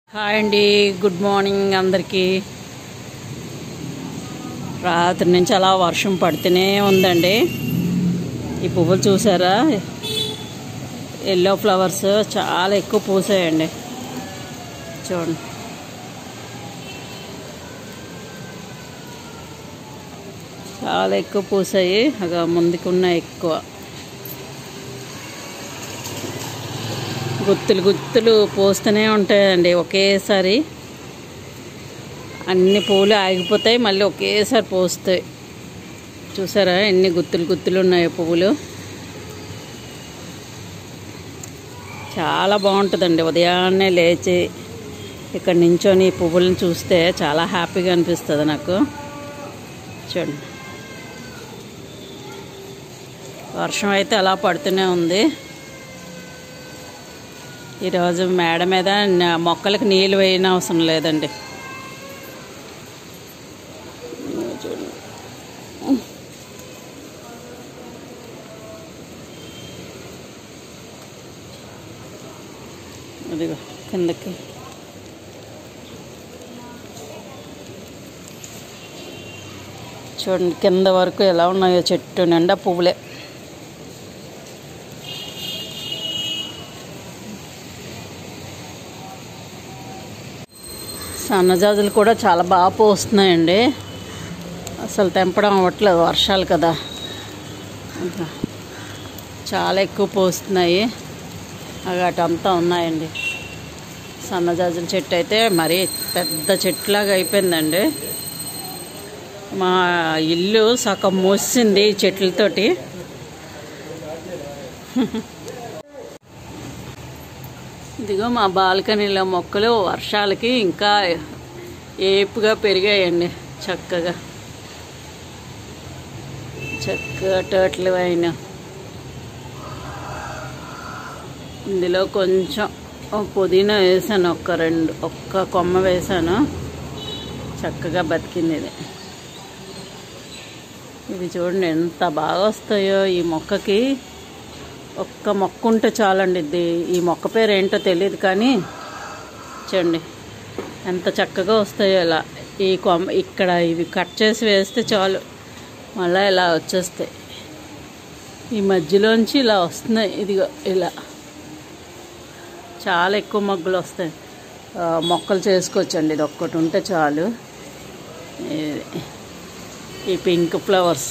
Hi అండి good morning అందరికీ రాత్రి నుంచి అలా వర్షం పడుతూనే ఉందండి ఈ పువ్వులు చూసారా ఎల్లో ఫ్లవర్స్ చాలా ఎక్కువ పూసాయండి చూడండి చాలా ఎక్కువ పూసాయి అగ ముందుకున్న ఎక్కువ గుత్తులు గుత్తులు పోస్తూనే ఉంటాయండి ఒకేసారి అన్ని పూలు ఆగిపోతాయి మళ్ళీ ఒకేసారి పోస్తాయి చూసారా ఎన్ని గుత్తులు గుత్తులు ఉన్నాయో పువ్వులు చాలా బాగుంటుందండి ఉదయాన్నే లేచి ఇక్కడ నించొని ఈ పువ్వులను చూస్తే చాలా హ్యాపీగా అనిపిస్తుంది నాకు చూడండి వర్షం అయితే అలా పడుతూనే ఉంది ఈరోజు మేడ మీద న- మొక్కలకు నీళ్ళు వేయన అవసరం లేదండి చూడండి. అదిగో కిందకి చూడండి కింద వరకు ఎలా ఉన్నాయో చెట్టు నిండా పువ్వులే సన్నజాజులు కూడా చాలా బాగా పోస్తున్నాయండి అసలు తెంపడం అవ్వట్లేదు వర్షాలు కదా ఇంకా చాలా ఎక్కువ పోస్తున్నాయి అవి అటంతా ఉన్నాయండి సన్నజాజుల చెట్టు అయితే మరీ పెద్ద చెట్టులాగా అయిపోయిందండి మా ఇల్లు సగం మూసింది ఈ చెట్లతోటి ఇదిగో మా బాల్కనీలో మొక్కలు వర్షాలకి ఇంకా ఏపుగా పెరిగాయండి చక్కగా చక్కగా టర్ట్లు అయిన ఇందులో కొంచెం ఓ పుదీనా వేసాను ఒక్క రెండు ఒక్క కొమ్మ వేసాను చక్కగా బతికింది ఇది ఇది చూడండి ఎంత బాగా వస్తాయో ఈ మొక్కకి ఒక్క మొక్క ఉంటే చాలండి ఇది ఈ మొక్క పేరు ఏంటో తెలియదు కానీ చూడండి ఎంత చక్కగా వస్తాయో ఇలా ఈ కొమ్మ ఇక్కడ ఇవి కట్ చేసి వేస్తే చాలు మళ్ళీ ఇలా వచ్చేస్తాయి ఈ మధ్యలోంచి ఇలా వస్తున్నాయి ఇదిగో ఇలా చాలా ఎక్కువ మొగ్గలు వస్తాయి ఆ, మొక్కలు చేసుకోవచ్చండి ఇది ఒక్కటి ఉంటే చాలు ఇది. ఈ పింక్ ఫ్లవర్స్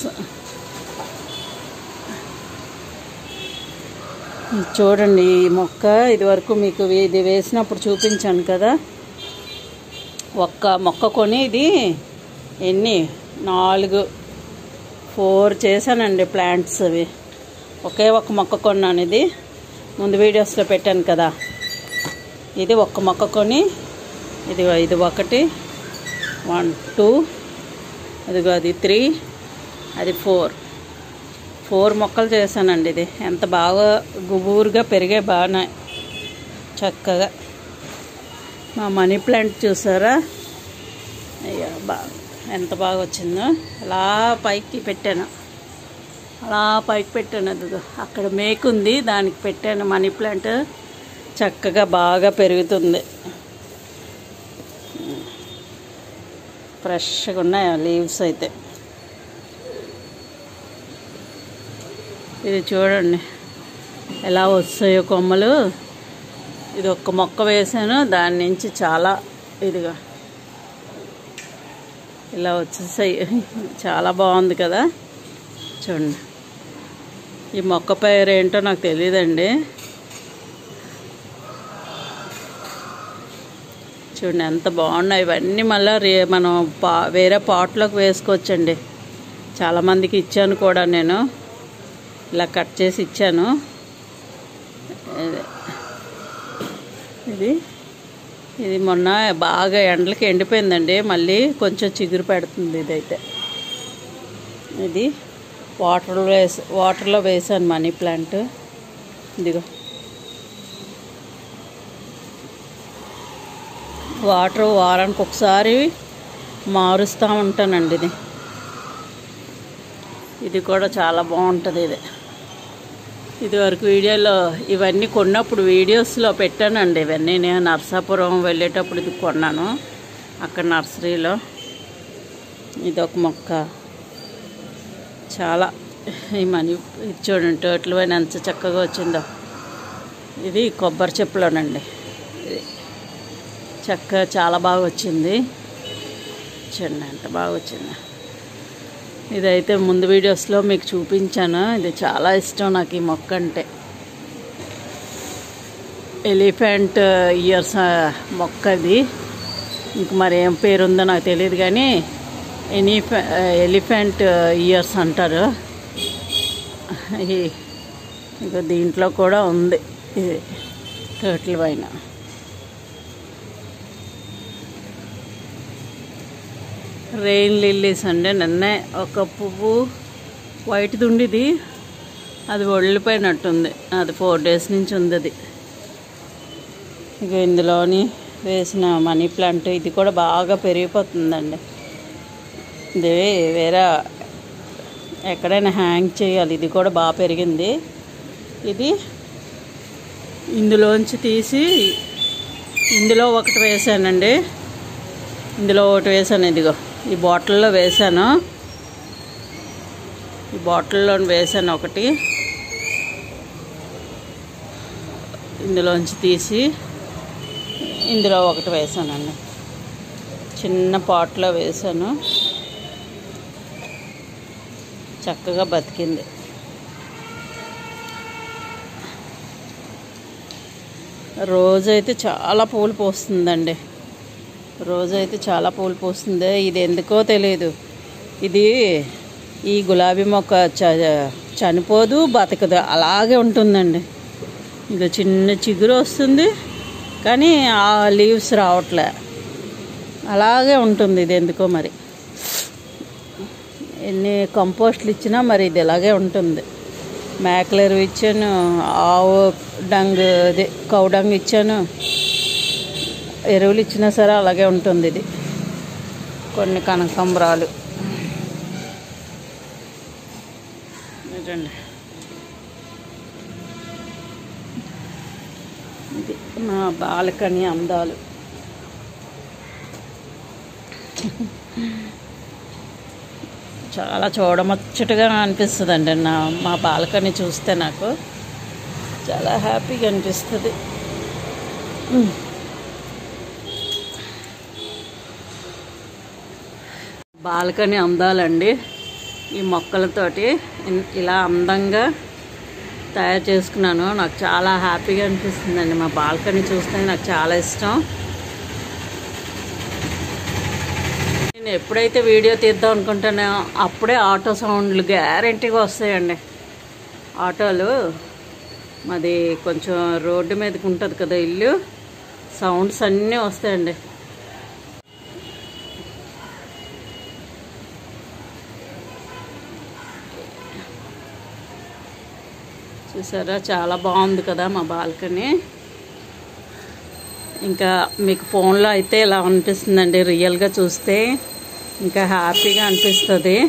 చూడండి ఈ మొక్క ఇది వరకు మీకు ఇది వేసినప్పుడు చూపించాను కదా ఒక్క మొక్క కొని ఇది ఎన్ని నాలుగు ఫోర్ చేశానండి ప్లాంట్స్ అవి ఒకే ఒక్క మొక్క కొన్నాను ఇది ముందు వీడియోస్లో పెట్టాను కదా ఇది ఒక్క మొక్క కొని ఇది ఇది ఒకటి వన్ టూ అదిగో అది త్రీ అది ఫోర్ ఫోర్ మొక్కలు చేశానండి ఇది ఎంత బాగా గుబూరుగా పెరిగే బాగా చక్కగా మా మనీ ప్లాంట్ చూసారా అయ్యా బా ఎంత బాగా వచ్చిందో అలా పైకి పెట్టాను అలా పైకి పెట్టాను అదిగో అక్కడ మేకు ఉంది దానికి పెట్టాను మనీ ప్లాంట్ చక్కగా బాగా పెరుగుతుంది ఫ్రెష్గా ఉన్నాయి లీవ్స్ అయితే ఇది చూడండి ఎలా వస్తాయో కొమ్మలు ఇది ఒక్క మొక్క వేసాను దాని నుంచి చాలా ఇదిగా ఇలా వచ్చేసాయి చాలా బాగుంది కదా చూడండి ఈ మొక్క పేరు ఏంటో నాకు తెలియదండి చూడండి ఎంత బాగున్నాయి ఇవన్నీ మళ్ళీ రే మనం పా వేరే పాట్లోకి వేసుకోవచ్చండి చాలామందికి ఇచ్చాను కూడా నేను ఇలా కట్ చేసి ఇచ్చాను ఇది- ఇది ఇది మొన్న బాగా ఎండలకి ఎండిపోయిందండి మళ్ళీ కొంచెం చిగురు పెడుతుంది ఇదైతే ఇది వాటర్లో వేసి వాటర్లో వేసాను మనీ ప్లాంట్ ఇదిగో వాటర్ వారానికి ఒకసారి మారుస్తూ ఉంటానండి ఇది ఇది కూడా చాలా బాగుంటుంది ఇది ఇది వరకు వీడియోలో ఇవన్నీ కొన్నప్పుడు వీడియోస్లో పెట్టానండి ఇవన్నీ నేను నర్సాపురం వెళ్ళేటప్పుడు ఇది కొన్నాను అక్కడ నర్సరీలో ఇది ఒక మొక్క చాలా ఈ మనీ ఇది చూడండి టోటల్ పైన ఎంత చక్కగా వచ్చిందో ఇది కొబ్బరి చెప్పులోనండి ఇది చెక్క చాలా బాగా వచ్చింది చూడండి ఎంత బాగా వచ్చింది ఇదైతే ముందు వీడియోస్లో మీకు చూపించాను ఇది చాలా ఇష్టం నాకు ఈ మొక్క అంటే ఎలిఫెంట్ ఇయర్స్ మొక్క ఇది ఇంక మరి ఏం పేరు ఉందో నాకు తెలియదు కానీ ఎనిఫె ఎలిఫెంట్ ఇయర్స్ అంటారు ఈ- ఇక దీంట్లో కూడా ఉంది ఇది టర్టిల్ పైన రెయిన్ లిల్లీస్ అండి నిన్నే ఒక పువ్వు వైట్ది ఉండిది అది ఒళ్ళిపోయినట్టుంది అది ఫోర్ డేస్ నుంచి ఉంది అది ఇక ఇందులోని వేసిన మనీ ప్లాంట్ ఇది కూడా బాగా పెరిగిపోతుందండి ఇది వేరే ఎక్కడైనా హ్యాంగ్ చేయాలి ఇది కూడా బాగా పెరిగింది ఇది ఇందులోంచి తీసి ఇందులో ఒకటి వేసానండి ఇందులో ఒకటి వేసాను ఇదిగో ఈ బాటిల్లో వేసాను ఈ బాటిల్లో వేసాను ఒకటి ఇందులోంచి తీసి ఇందులో ఒకటి వేసానండి చిన్న పాట్లో వేసాను చక్కగా బతికింది రోజైతే చాలా పూలు పోస్తుందండి రోజైతే చాలా పూలు పూస్తుంది ఇది ఎందుకో తెలియదు ఇది ఈ గులాబీ మొక్క చ చనిపోదు బతకదు అలాగే ఉంటుందండి ఇది చిన్న చిగురు వస్తుంది కానీ ఆ లీవ్స్ రావట్లే అలాగే ఉంటుంది ఇది ఎందుకో మరి ఎన్ని కంపోస్ట్లు ఇచ్చినా మరి ఇది ఇలాగే ఉంటుంది మేకల ఎరువు ఇచ్చాను ఆవు డంగ్ అదే కౌ డంగ్ ఇచ్చాను ఎరువులు ఇచ్చినా సరే అలాగే ఉంటుంది ఇది కొన్ని కనకాంబరాలు చూడండి ఇది మా బాలకని అందాలు చాలా చూడముచ్చటగా అనిపిస్తుందండి నా మా బాలకని చూస్తే నాకు చాలా హ్యాపీగా అనిపిస్తుంది బాల్కనీ అందాలండి ఈ మొక్కలతోటి ఇన్- ఇలా అందంగా తయారు చేసుకున్నాను నాకు చాలా హ్యాపీగా అనిపిస్తుందండి మా బాల్కనీ చూస్తే నాకు చాలా ఇష్టం నేను ఎప్పుడైతే వీడియో తీద్దాం అనుకుంటానో అప్పుడే ఆటో సౌండ్లు గ్యారంటీగా వస్తాయండి ఆటోలు మాది కొంచెం రోడ్డు మీదకి ఉంటుంది కదా ఇల్లు సౌండ్స్ అన్నీ వస్తాయండి చూసారా చాలా బాగుంది కదా మా బాల్కనీ ఇంకా మీకు ఫోన్లో అయితే ఇలా అనిపిస్తుందండి రియల్గా చూస్తే ఇంకా హ్యాపీగా అనిపిస్తుంది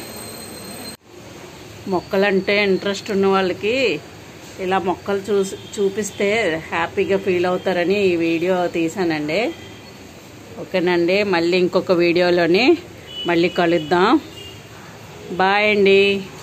మొక్కలంటే ఇంట్రెస్ట్ ఉన్న వాళ్ళకి ఇలా మొక్కలు చూసి చూపిస్తే హ్యాపీగా ఫీల్ అవుతారని ఈ వీడియో తీసానండి ఓకేనండి మళ్ళీ ఇంకొక వీడియోలోని మళ్ళీ కలుద్దాం బాయ్ అండి